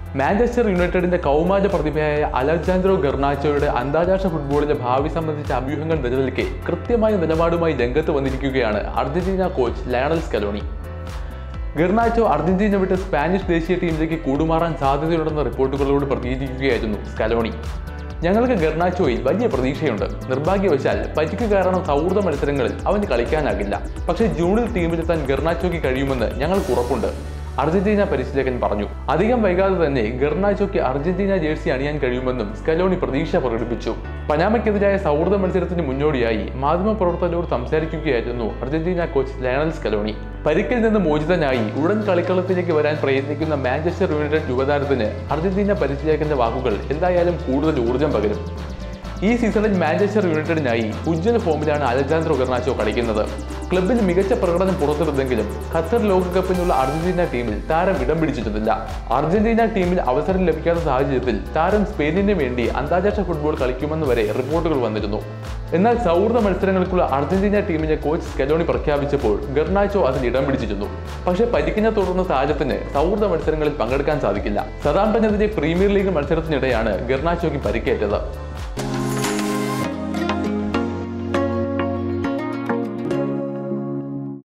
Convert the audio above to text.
Manchester യുണൈറ്റഡിന്റെ കൗമാര പ്രതിഭയായ Alejandro ഗർണാച്ചോയുടെ അന്താരാഷ്ട്ര ഫുട്ബോളിന്റെ ഭാവി സംബന്ധിച്ച അഭ്യൂഹങ്ങൾ നിലനിൽക്കെ കൃത്യമായ നിലപാടുമായി രംഗത്ത് വന്നിരിക്കുകയാണ് Argentina coach Lionel Scaloni Garnacho Argentina വിട്ട് സ്പാനിഷ് ദേശീയ ടീമിലേക്ക് കൂടുമാറാൻ സാധ്യതയുണ്ടെന്ന റിപ്പോർട്ടുകളോട് പ്രതികരിക്കുകയായിരുന്നു സ്കലോണി ഞങ്ങൾക്ക് ഗർണാച്ചോയിൽ വലിയ പ്രതീക്ഷയുണ്ട് നിർഭാഗ്യവശാൽ പരിക്ക് കാരണം സൗഹൃദ മത്സരങ്ങളിൽ അവന് കളിക്കാനാകില്ല പക്ഷേ ജൂണിൽ ടീമിലെത്താൻ ഗർണാച്ചോയ്ക്ക് കഴിയുമെന്ന് ഞങ്ങൾക്ക് ഉറപ്പുണ്ട് അർജന്റീന പരിശീലകൻ പറഞ്ഞു അധികം വൈകാതെ തന്നെ ഗർണാച്ചോയ്ക്ക് അർജന്റീന ജേഴ്സി അണിയാൻ കഴിയുമെന്നും സ്കലോണി പ്രതീക്ഷ പ്രകടിപ്പിച്ചു പനാമയ്ക്കെതിരായ സൗഹൃദ മത്സരത്തിന് മുന്നോടിയായി മാധ്യമപ്രവർത്തകരോട് സംസാരിക്കുകയായിരുന്നു അർജന്റീന കോച്ച് ലയണൽ സ്കലോണി പരിക്കിൽ നിന്ന് മോചിതനായി ഉടൻ കളിക്കളത്തിലേക്ക് വരാൻ പ്രയത്നിക്കുന്ന മാഞ്ചസ്റ്റർ യുണൈറ്റഡ് യുവതാരത്തിന് അർജന്റീന പരിശീലകന്റെ വാക്കുകൾ എന്തായാലും കൂടുതൽ ഊർജം പകരും ഈ സീസണിൽ മാഞ്ചസ്റ്റർ യുണൈറ്റഡിനായി ഉജ്ജ്വല ഫോമിലാണ് അലജാൻഡ്രോ ഗർണാച്ചോ കളിക്കുന്നത് ക്ലബിൽ മികച്ച പ്രകടനം പുറത്തെടുത്തെങ്കിലും ഖത്തർ ലോകകപ്പിനുള്ള അർജന്റീന ടീമിൽ താരം ഇടം പിടിച്ചിട്ടില്ല അർജന്റീന ടീമിൽ അവസരം ലഭിക്കാത്ത സാഹചര്യത്തിൽ താരം സ്പെയിനിന് വേണ്ടി അന്താരാഷ്ട്ര ഫുട്ബോൾ കളിക്കുമെന്ന് വരെ റിപ്പോർട്ടുകൾ വന്നിരുന്നു എന്നാൽ സൗഹൃദ മത്സരങ്ങൾക്കുള്ള അർജന്റീന ടീമിനെ കോച്ച് സ്കലോണി പ്രഖ്യാപിച്ചപ്പോൾ ഗർണാച്ചോ അതിൽ ഇടം പിടിച്ചിരുന്നു പക്ഷേ പരിക്കിനെ തുടർന്ന താരത്തിന് സൗഹൃദ മത്സരങ്ങളിൽ പങ്കെടുക്കാൻ സാധിക്കില്ല സതാംപ്ടനെതിരെ പ്രീമിയർ ലീഗ് മത്സരത്തിനിടെയാണ് ഗർണാച്ചോയ്ക്ക് പരിക്കേറ്റത്